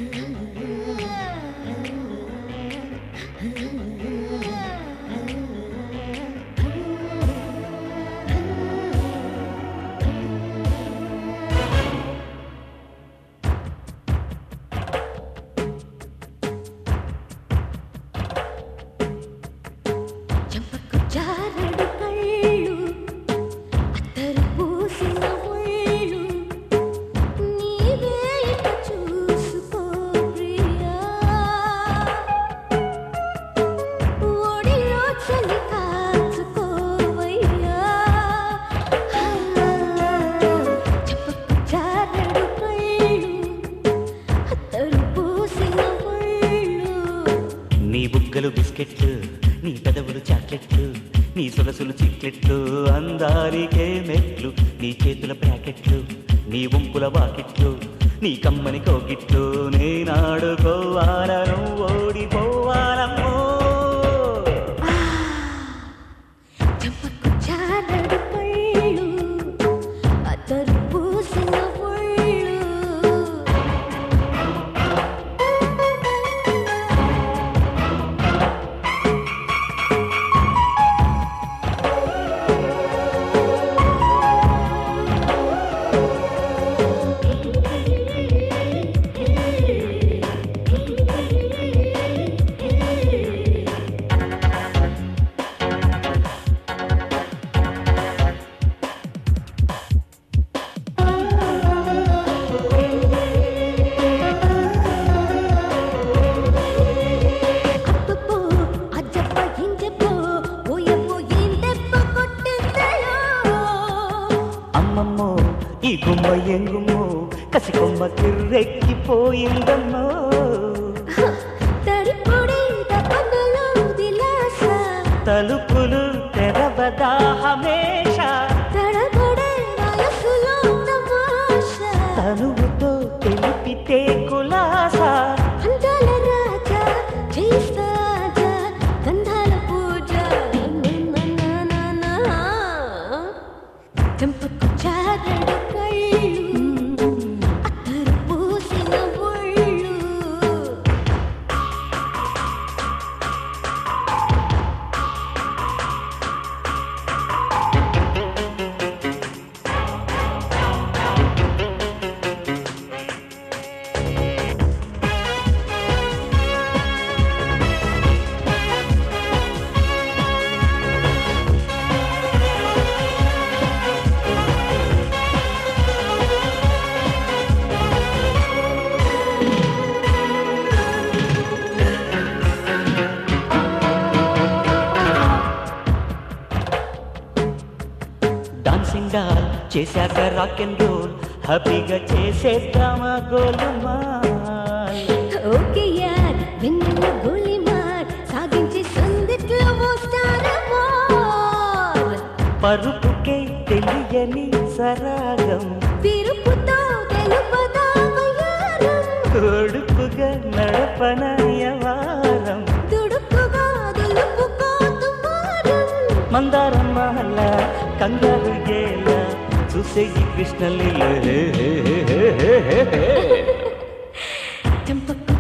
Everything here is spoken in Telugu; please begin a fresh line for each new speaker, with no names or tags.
చెంపకు జారడు కళ్ళు అత్తరు పూసిన ఒళ్ళు నీవే ఇక చూసుకో ప్రియా ఒడిలో చలి కాచుకోవయ్యా చెంపకు జారడు కళ్ళు అత్తరు పూసిన ఒళ్ళు
నీ బుగ్గలు బిస్కెట్లు నీ పెదవులు చాక్లెట్లు నీ సొగసులు చిక్లెట్లు అందానికే మెట్లు నీ చేతుల ప్యాకెట్లు నీ వంపుల వాకిట్లు నీ కమ్మని కోగిట్లు నేనాడుకోవాలను ఓడిపోవాలమ్మో
చెంపకు జారడు కళ్ళు అత్తరు పూసిన ఒళ్ళు అప్పపో అజ్జప్ప ఇంజప్పో ఓయప్పో ఏం దెబ్బ కొట్టిందయో
అమ్మమ్మో ఈ గుమ్మ ఎంగుమ్మో కసి కొమ్మ కిర్రెక్కిపోయిందమ్మో
తడిపొడి దప్పనలో దిలాస
తలుపులు తెరవదాహమేష
తడబడే వయసులో తమాష
తనువుతో తెలిపితే కులాసా
అందాల రాజా చేస్తాజా గంధాల పూజ చెంపకు చారడు కళ్ళు అత్తరు పూసిన ఒళ్ళు
డాన్సింగ్ డాల్ చేశాక రాక్ అండ్ రోల్ హ్యాపీగా చేసేద్దామా గోలుమా
ఓకే యార్ వెన్నెల గోలి మార్ సాగించి సందిట్లో మోస్తారమో
పరుపుకే తెలియని సరాగం
పిరుపుతో తెలుపదా వయ్యారం
కొడుకుగా నడపనయవారం
దుడుకుగా దులుపుకో తుమారం
మందారం మహల్ల కంగారు గేల చూసే ఈ కృష్ణలీల
చెంపకు